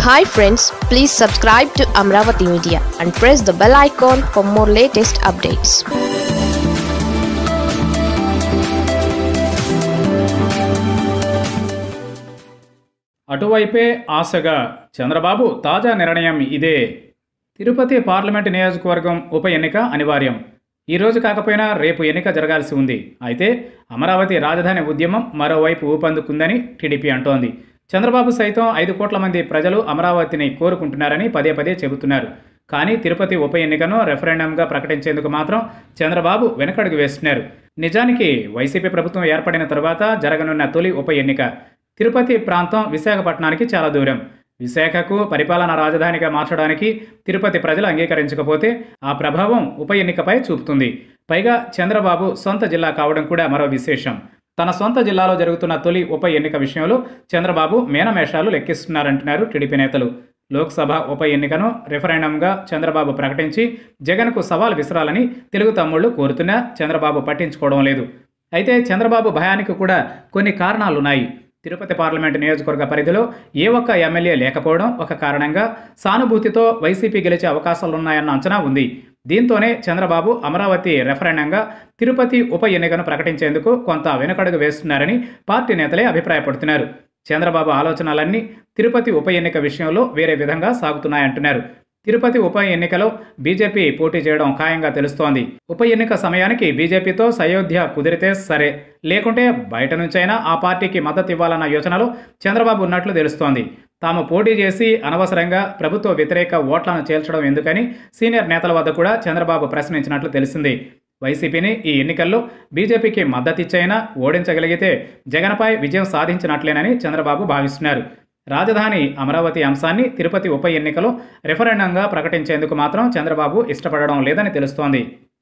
hi friends please subscribe to Amaravati media and press the bell icon for more latest updates అటువైపే ఆశగా చంద్రబాబు తాజా నిర్ణయం ఇదే తిరుపతి పార్లమెంటు నియోజకవర్గం ఉప ఎన్నిక అనివార్యం ఈ రోజు కాకపోయినా రేపు ఎన్నిక జరగాల్సి ఉంది అయితే అమరావతి రాజధాని ఉద్యమం మరోవైపు ఊపందుకుందని టీడీపీ అంటోంది చంద్రబాబు సైతం ఐదు కోట్ల మంది ప్రజలు అమరావతిని కోరుకుంటున్నారని పదే పదే చెబుతున్నారు కానీ తిరుపతి ఉప ఎన్నికను రెఫరెండంగా ప్రకటించేందుకు మాత్రం చంద్రబాబు వెనకడుగు వేస్తున్నారు నిజానికి వైసీపీ ప్రభుత్వం ఏర్పడిన తరువాత జరగనున్న తొలి ఉప ఎన్నిక తిరుపతి ప్రాంతం విశాఖపట్నానికి చాలా దూరం విశాఖకు పరిపాలనా రాజధానిగా మార్చడానికి తిరుపతి ప్రజలు అంగీకరించకపోతే ఆ ప్రభావం ఉప ఎన్నికపై చూపుతుంది పైగా చంద్రబాబు సొంత జిల్లా కావడం కూడా మరో విశేషం తన సొంత జిల్లాలో జరుగుతున్న తొలి ఉప ఎన్నిక విషయంలో చంద్రబాబు మేనమేషాలు లెక్కిస్తున్నారంటున్నారు టీడీపీ నేతలు లోక్సభ ఉప ఎన్నికను రెఫరెండంగా చంద్రబాబు ప్రకటించి జగన్కు సవాల్ విసరాలని తెలుగు తమ్ముళ్లు కోరుతున్నా చంద్రబాబు పట్టించుకోవడం లేదు అయితే చంద్రబాబు భయానికి కూడా కొన్ని కారణాలున్నాయి తిరుపతి పార్లమెంటు నియోజకవర్గ పరిధిలో ఏ ఒక్క ఎమ్మెల్యే లేకపోవడం ఒక కారణంగా సానుభూతితో వైసీపీ గెలిచే అవకాశాలున్నాయన్న అంచనా ఉంది దీంతోనే చంద్రబాబు అమరావతి రెఫరెండంగా తిరుపతి ఉప ఎన్నికను ప్రకటించేందుకు కొంత వెనుకడుగు వేస్తున్నారని పార్టీ నేతలే అభిప్రాయపడుతున్నారు చంద్రబాబు ఆలోచనలన్నీ తిరుపతి ఉప ఎన్నిక విషయంలో వేరే విధంగా సాగుతున్నాయంటున్నారు తిరుపతి ఉప ఎన్నికలో బీజేపీ పోటీ చేయడం ఖాయంగా తెలుస్తోంది ఉప ఎన్నిక సమయానికి బీజేపీతో సయోధ్య కుదిరితే సరే లేకుంటే బయట నుంచైనా ఆ పార్టీకి మద్దతు ఇవ్వాలన్న యోచనలో చంద్రబాబు ఉన్నట్లు తెలుస్తోంది తాము పోటీ చేసి అనవసరంగా ప్రభుత్వ వ్యతిరేక ఓట్లను చేల్చడం ఎందుకని సీనియర్ నేతల వద్ద కూడా చంద్రబాబు ప్రశ్నించినట్లు తెలిసింది వైసీపీని ఈ ఎన్నికల్లో బీజేపీకి మద్దతిచ్చైనా ఓడించగలిగితే జగన్పై విజయం సాధించినట్లేనని చంద్రబాబు భావిస్తున్నారు రాజధాని అమరావతి అంశాన్ని తిరుపతి ఉప ఎన్నికలో రెఫరెండంగా ప్రకటించేందుకు మాత్రం చంద్రబాబు ఇష్టపడడం లేదని తెలుస్తోంది